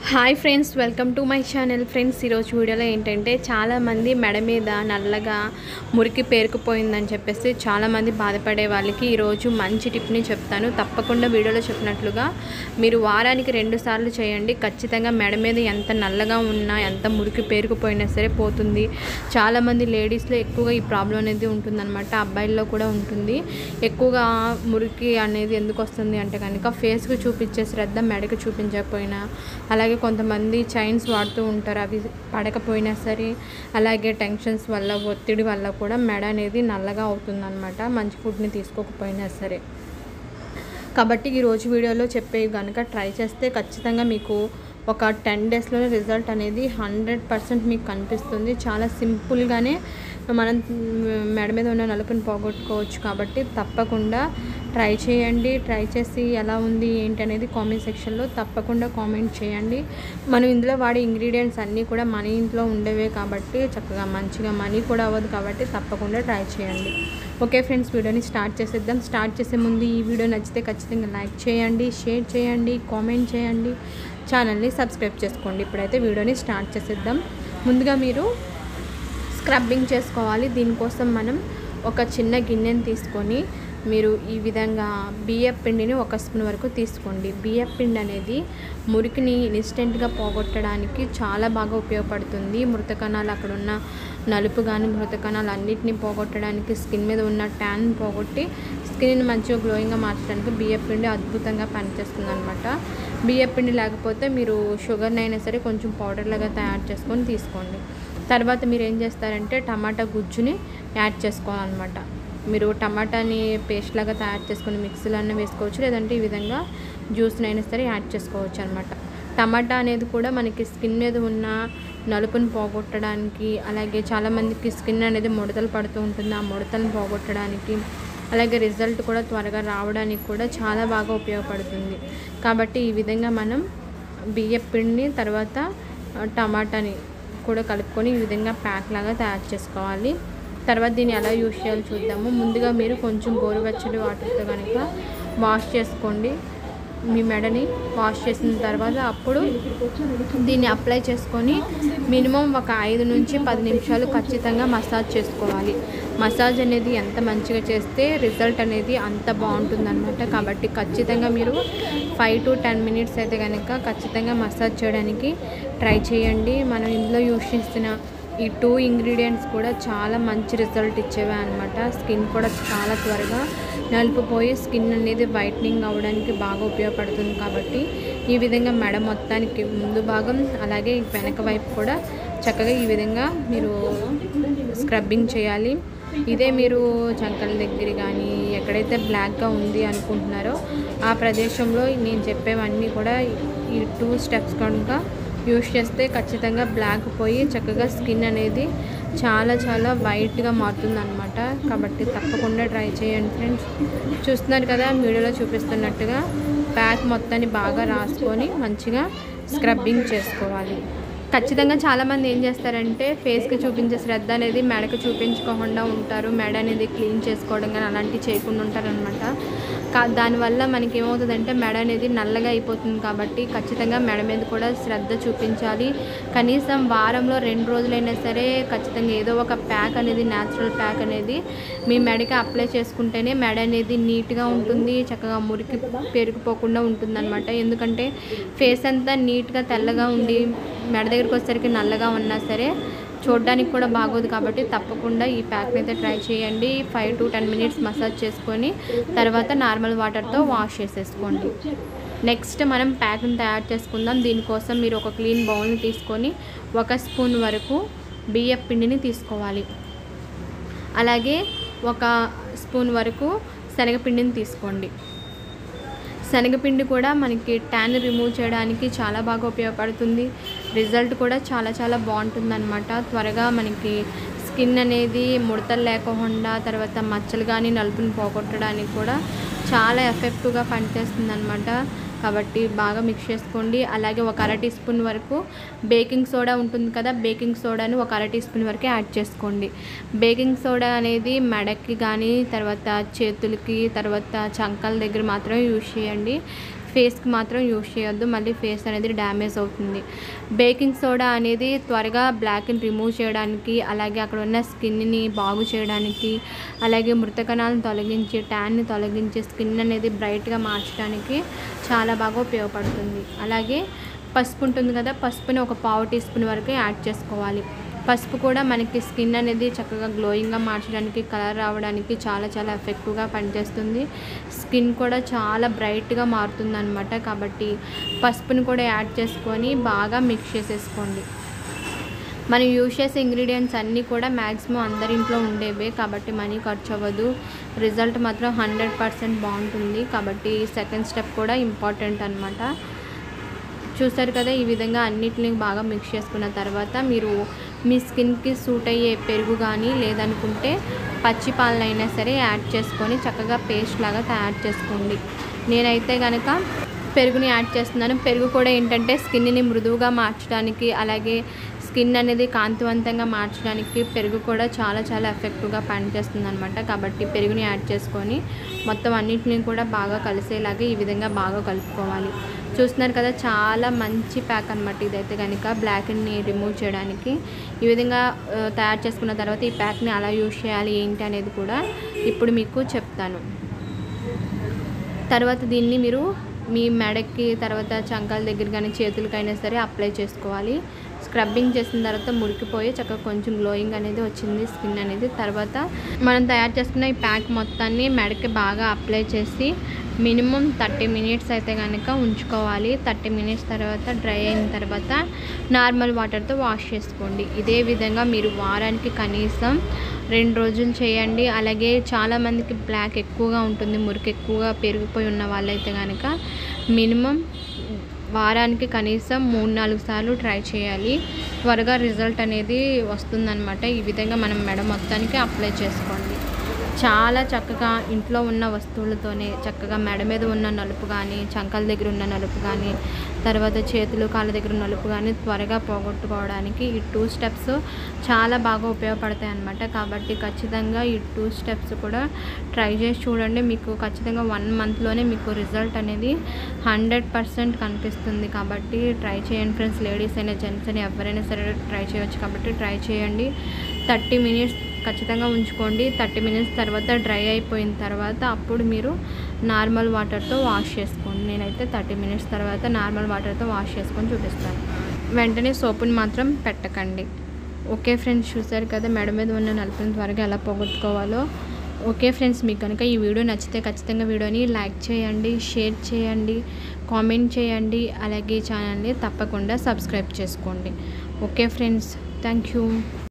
hi friends welcome to my channel friends ఈరోజు వీడియోలో ఏంటంటే చాలామంది మెడ మీద నల్లగా మురికి పేరుకుపోయిందని చెప్పేసి చాలామంది బాధపడే వాళ్ళకి ఈరోజు మంచి టిప్ని చెప్తాను తప్పకుండా వీడియోలో చెప్పినట్లుగా మీరు వారానికి రెండు సార్లు చేయండి ఖచ్చితంగా మెడ మీద ఎంత నల్లగా ఉన్నా ఎంత మురికి పేరుకుపోయినా సరే పోతుంది చాలామంది లేడీస్లో ఎక్కువగా ఈ ప్రాబ్లం అనేది ఉంటుందన్నమాట అబ్బాయిల్లో కూడా ఉంటుంది ఎక్కువగా మురికి అనేది ఎందుకు వస్తుంది అంటే కనుక ఫేస్కి చూపించే శ్రద్ధ మెడకు చూపించకపోయినా అలాగే కొంతమంది చైన్స్ వాడుతూ ఉంటారు అవి పడకపోయినా సరే అలాగే టెన్షన్స్ వల్ల ఒత్తిడి వల్ల కూడా మెడ అనేది నల్లగా అవుతుందన్నమాట మంచి ఫుడ్ని తీసుకోకపోయినా సరే కాబట్టి ఈరోజు వీడియోలో చెప్పేవి కనుక ట్రై చేస్తే ఖచ్చితంగా మీకు ఒక టెన్ డేస్లోనే రిజల్ట్ అనేది హండ్రెడ్ పర్సెంట్ మీకు కనిపిస్తుంది చాలా సింపుల్గానే మనం మెడ మీద ఉన్న నలుపుని పోగొట్టుకోవచ్చు కాబట్టి తప్పకుండా ట్రై చేయండి ట్రై చేసి ఎలా ఉంది ఏంటి అనేది కామెంట్ సెక్షన్లో తప్పకుండా కామెంట్ చేయండి మనం ఇందులో వాడే ఇంగ్రీడియంట్స్ అన్నీ కూడా మన ఇంట్లో ఉండేవే కాబట్టి చక్కగా మంచిగా మనీ కూడా అవ్వదు కాబట్టి తప్పకుండా ట్రై చేయండి ఓకే ఫ్రెండ్స్ వీడియోని స్టార్ట్ చేసేద్దాం స్టార్ట్ చేసే ముందు ఈ వీడియో నచ్చితే ఖచ్చితంగా లైక్ చేయండి షేర్ చేయండి కామెంట్ చేయండి ఛానల్ని సబ్స్క్రైబ్ చేసుకోండి ఇప్పుడైతే వీడియోని స్టార్ట్ చేసేద్దాం ముందుగా మీరు స్క్రబ్బింగ్ చేసుకోవాలి దీనికోసం మనం ఒక చిన్న గిన్నెని తీసుకొని మీరు ఈ విధంగా బియ్యం పిండిని ఒక స్పూన్ వరకు తీసుకోండి బియ్యం పిండి అనేది మురికిని ఇన్స్టెంట్గా పోగొట్టడానికి చాలా బాగా ఉపయోగపడుతుంది మృత కణాలు అక్కడ ఉన్న నలుపు కానీ మృత కణాలు అన్నిటిని పోగొట్టడానికి స్కిన్ మీద ఉన్న ట్యాన్ పోగొట్టి స్కిన్ని మంచిగా గ్లోయింగ్గా మార్చడానికి బియ్యం పిండి అద్భుతంగా పనిచేస్తుంది అనమాట బియ్యం పిండి లేకపోతే మీరు షుగర్ని అయినా సరే కొంచెం పౌడర్ లాగా తయారు చేసుకొని తీసుకోండి తర్వాత మీరు ఏం చేస్తారంటే టమాటా గుజ్జుని యాడ్ చేసుకోవాలన్నమాట మీరు టమాటాని పేస్ట్ లాగా తయారు చేసుకొని మిక్సీలో అన్న వేసుకోవచ్చు లేదంటే ఈ విధంగా జ్యూస్ని అయినా సరే యాడ్ చేసుకోవచ్చు అనమాట టమాటా అనేది కూడా మనకి స్కిన్ మీద ఉన్న నలుపుని పోగొట్టడానికి అలాగే చాలామందికి స్కిన్ అనేది ముడతలు పడుతూ ఉంటుంది ఆ ముడతలను పోగొట్టడానికి అలాగే రిజల్ట్ కూడా త్వరగా రావడానికి కూడా చాలా బాగా ఉపయోగపడుతుంది కాబట్టి ఈ విధంగా మనం బియ్యం పిండిని తర్వాత టమాటాని కూడా కలుపుకొని ఈ విధంగా ప్యాక్ లాగా తయారు చేసుకోవాలి తర్వాత దీన్ని ఎలా యూజ్ చేయాలో చూద్దాము ముందుగా మీరు కొంచెం గోరువెచ్చడి వాటర్తో కనుక వాష్ చేసుకోండి మీ మెడని వాష్ చేసిన తర్వాత అప్పుడు దీన్ని అప్లై చేసుకొని మినిమం ఒక ఐదు నుంచి పది నిమిషాలు ఖచ్చితంగా మసాజ్ చేసుకోవాలి మసాజ్ అనేది ఎంత మంచిగా చేస్తే రిజల్ట్ అనేది అంత బాగుంటుందన్నమాట కాబట్టి ఖచ్చితంగా మీరు ఫైవ్ టు టెన్ మినిట్స్ అయితే కనుక ఖచ్చితంగా మసాజ్ చేయడానికి ట్రై చేయండి మనం ఇందులో యూజ్ చేస్తున్న ఈ టూ ఇంగ్రీడియంట్స్ కూడా చాలా మంచి రిజల్ట్ ఇచ్చేవే అనమాట స్కిన్ కూడా చాలా త్వరగా నలిపిపోయి స్కిన్ అనేది వైట్నింగ్ అవ్వడానికి బాగా ఉపయోగపడుతుంది కాబట్టి ఈ విధంగా మెడ మొత్తానికి ముందు భాగం అలాగే వెనక వైపు కూడా చక్కగా ఈ విధంగా మీరు స్క్రబ్బింగ్ చేయాలి ఇదే మీరు చంకల దగ్గర కానీ ఎక్కడైతే బ్లాక్గా ఉంది అనుకుంటున్నారో ఆ ప్రదేశంలో నేను చెప్పేవన్నీ కూడా ఈ టూ స్టెప్స్ కనుక యూస్ చేస్తే ఖచ్చితంగా బ్లాక్ పోయి చక్కగా స్కిన్ అనేది చాలా చాలా వైట్గా మారుతుంది అనమాట కాబట్టి తప్పకుండా ట్రై చేయండి ఫ్రెండ్స్ చూస్తున్నారు కదా వీడియోలో చూపిస్తున్నట్టుగా ప్యాక్ మొత్తాన్ని బాగా రాసుకొని మంచిగా స్క్రబ్బింగ్ చేసుకోవాలి ఖచ్చితంగా చాలామంది ఏం చేస్తారంటే ఫేస్కి చూపించే శ్రద్ధ అనేది మెడకు చూపించుకోకుండా ఉంటారు మెడ అనేది క్లీన్ చేసుకోవడం కానీ అలాంటివి చేయకుండా ఉంటారనమాట కా దానివల్ల మనకి ఏమవుతుందంటే మెడ అనేది నల్లగా అయిపోతుంది కాబట్టి ఖచ్చితంగా మెడ మీద కూడా శ్రద్ధ చూపించాలి కనీసం వారంలో రెండు రోజులైనా సరే ఖచ్చితంగా ఏదో ఒక ప్యాక్ అనేది న్యాచురల్ ప్యాక్ అనేది మీ మెడకి అప్లై చేసుకుంటేనే మెడ అనేది నీట్గా ఉంటుంది చక్కగా మురికి పెరిగిపోకుండా ఉంటుందన్నమాట ఎందుకంటే ఫేస్ అంతా నీట్గా తెల్లగా ఉండి మెడ దగ్గరికి వచ్చేసరికి నల్లగా ఉన్నా సరే చూడడానికి కూడా బాగోదు కాబట్టి తప్పకుండా ఈ ప్యాక్ని అయితే ట్రై చేయండి five to ten minutes massage చేసుకొని తర్వాత నార్మల్ వాటర్తో వాష్ చేసేసుకోండి నెక్స్ట్ మనం ప్యాక్ని తయారు చేసుకుందాం దీనికోసం మీరు ఒక క్లీన్ బౌల్ని తీసుకొని ఒక స్పూన్ వరకు బియ్య పిండిని తీసుకోవాలి అలాగే ఒక స్పూన్ వరకు శనగపిండిని తీసుకోండి శనగపిండి కూడా మనకి ట్యాన్ రిమూవ్ చేయడానికి చాలా బాగా ఉపయోగపడుతుంది రిజల్ట్ కూడా చాలా చాలా బాగుంటుందన్నమాట త్వరగా మనకి స్కిన్ అనేది ముడతలు లేకుండా తర్వాత మచ్చలు కానీ నలుపుని పోగొట్టడానికి కూడా చాలా ఎఫెక్టివ్గా పనిచేస్తుంది అనమాట కాబట్టి బాగా మిక్స్ చేసుకోండి అలాగే ఒక అర టీ స్పూన్ వరకు బేకింగ్ సోడా ఉంటుంది కదా బేకింగ్ సోడాని ఒక అర టీ స్పూన్ వరకు యాడ్ చేసుకోండి బేకింగ్ సోడా అనేది మెడకి కానీ తర్వాత చేతులకి తర్వాత చంకల దగ్గర మాత్రమే యూజ్ చేయండి ఫేస్కి మాత్రం యూస్ చేయొద్దు మళ్ళీ ఫేస్ అనేది డ్యామేజ్ అవుతుంది బేకింగ్ సోడా అనేది త్వరగా బ్లాక్ని రిమూవ్ చేయడానికి అలాగే అక్కడ ఉన్న స్కిన్ని బాగు చేయడానికి అలాగే మృత కణాలను తొలగించి ట్యాన్ని తొలగించి స్కిన్ అనేది బ్రైట్గా మార్చడానికి చాలా బాగా ఉపయోగపడుతుంది అలాగే పసుపు ఉంటుంది కదా పసుపుని ఒక పావు టీ స్పూన్ వరకు యాడ్ చేసుకోవాలి పసుపు కూడా మనకి స్కిన్ అనేది చక్కగా గ్లోయింగ్గా మార్చడానికి కలర్ రావడానికి చాలా చాలా ఎఫెక్టివ్గా పనిచేస్తుంది స్కిన్ కూడా చాలా బ్రైట్గా మారుతుంది అనమాట కాబట్టి పసుపుని కూడా యాడ్ చేసుకొని బాగా మిక్స్ చేసేసుకోండి మనం యూజ్ చేసే ఇంగ్రీడియంట్స్ అన్నీ కూడా మ్యాక్సిమం అందరి ఇంట్లో ఉండేవే కాబట్టి మనీ ఖర్చు అవ్వదు రిజల్ట్ మాత్రం హండ్రెడ్ పర్సెంట్ బాగుంటుంది కాబట్టి సెకండ్ స్టెప్ కూడా ఇంపార్టెంట్ అనమాట చూస్తారు కదా ఈ విధంగా అన్నిటిని బాగా మిక్స్ చేసుకున్న తర్వాత మీరు మీ స్కిన్కి సూట్ అయ్యే పెరుగు కానీ లేదనుకుంటే పచ్చి పాలనైనా సరే యాడ్ చేసుకొని చక్కగా పేస్ట్ లాగా తయారు చేసుకోండి నేనైతే కనుక పెరుగుని యాడ్ చేస్తున్నాను పెరుగు కూడా ఏంటంటే స్కిన్ని మృదువుగా మార్చడానికి అలాగే స్కిన్ అనేది కాంతివంతంగా మార్చడానికి పెరుగు కూడా చాలా చాలా ఎఫెక్టివ్గా పనిచేస్తుంది అనమాట కాబట్టి పెరుగుని యాడ్ చేసుకొని మొత్తం అన్నింటినీ కూడా బాగా కలిసేలాగా ఈ విధంగా బాగా కలుపుకోవాలి చూస్తున్నారు కదా చాలా మంచి ప్యాక్ అనమాట ఇదైతే కనుక బ్లాక్ని రిమూవ్ చేయడానికి ఈ విధంగా ఆ, తయారు చేసుకున్న తర్వాత ఈ ప్యాక్ని అలా యూజ్ చేయాలి ఏంటి అనేది కూడా ఇప్పుడు మీకు చెప్తాను తర్వాత దీన్ని మీరు మీ మెడకి తర్వాత చంకాల దగ్గర కానీ చేతులకైనా సరే అప్లై చేసుకోవాలి స్క్రబ్బింగ్ చేసిన తర్వాత మురికిపోయి చక్కగా కొంచెం గ్లోయింగ్ అనేది వచ్చింది స్కిన్ అనేది తర్వాత మనం తయారు చేసుకున్న ఈ ప్యాక్ మొత్తాన్ని మెడకి బాగా అప్లై చేసి మినిమం థర్టీ మినిట్స్ అయితే కనుక ఉంచుకోవాలి థర్టీ మినిట్స్ తర్వాత డ్రై అయిన తర్వాత నార్మల్ వాటర్తో వాష్ చేసుకోండి ఇదే విధంగా మీరు వారానికి కనీసం రెండు రోజులు చేయండి అలాగే చాలామందికి బ్లాక్ ఎక్కువగా ఉంటుంది మురికి ఎక్కువగా పెరిగిపోయి ఉన్న వాళ్ళైతే కనుక మినిమం వారానికి కనీసం మూడు నాలుగు సార్లు ట్రై చేయాలి త్వరగా రిజల్ట్ అనేది వస్తుందన్నమాట ఈ విధంగా మనం మెడ మొత్తానికి అప్లై చేసుకోండి చాలా చక్కగా ఇంట్లో ఉన్న వస్తువులతోనే చక్కగా మెడ మీద ఉన్న నలుపు కానీ చంకల దగ్గర ఉన్న నలుపు కానీ తర్వాత చేతులు కాళ్ళ దగ్గర ఉన్న నలుపు కానీ త్వరగా పోగొట్టుకోవడానికి ఈ టూ స్టెప్స్ చాలా బాగా ఉపయోగపడతాయి అన్నమాట కాబట్టి ఖచ్చితంగా ఈ టూ స్టెప్స్ కూడా ట్రై చేసి చూడండి మీకు ఖచ్చితంగా వన్ మంత్లోనే మీకు రిజల్ట్ అనేది హండ్రెడ్ పర్సెంట్ కనిపిస్తుంది కాబట్టి ట్రై చేయండి ఫ్రెండ్స్ లేడీస్ అయినా జెంట్స్ అయినా ఎవరైనా సరే ట్రై చేయొచ్చు కాబట్టి ట్రై చేయండి థర్టీ మినిట్స్ ఖచ్చితంగా ఉంచుకోండి థర్టీ మినిట్స్ తర్వాత డ్రై అయిపోయిన తర్వాత అప్పుడు మీరు నార్మల్ వాటర్తో వాష్ చేసుకోండి నేనైతే థర్టీ మినిట్స్ తర్వాత నార్మల్ వాటర్తో వాష్ చేసుకొని చూపిస్తాను వెంటనే సోపుని మాత్రం పెట్టకండి ఓకే ఫ్రెండ్స్ చూసారు కదా మెడ మీద ఉన్న నలుపుని త్వరగా ఎలా పోగొట్టుకోవాలో ఓకే ఫ్రెండ్స్ మీకు కనుక ఈ వీడియో నచ్చితే ఖచ్చితంగా వీడియోని లైక్ చేయండి షేర్ చేయండి కామెంట్ చేయండి అలాగే ఛానల్ని తప్పకుండా సబ్స్క్రైబ్ చేసుకోండి ఓకే ఫ్రెండ్స్ థ్యాంక్ యూ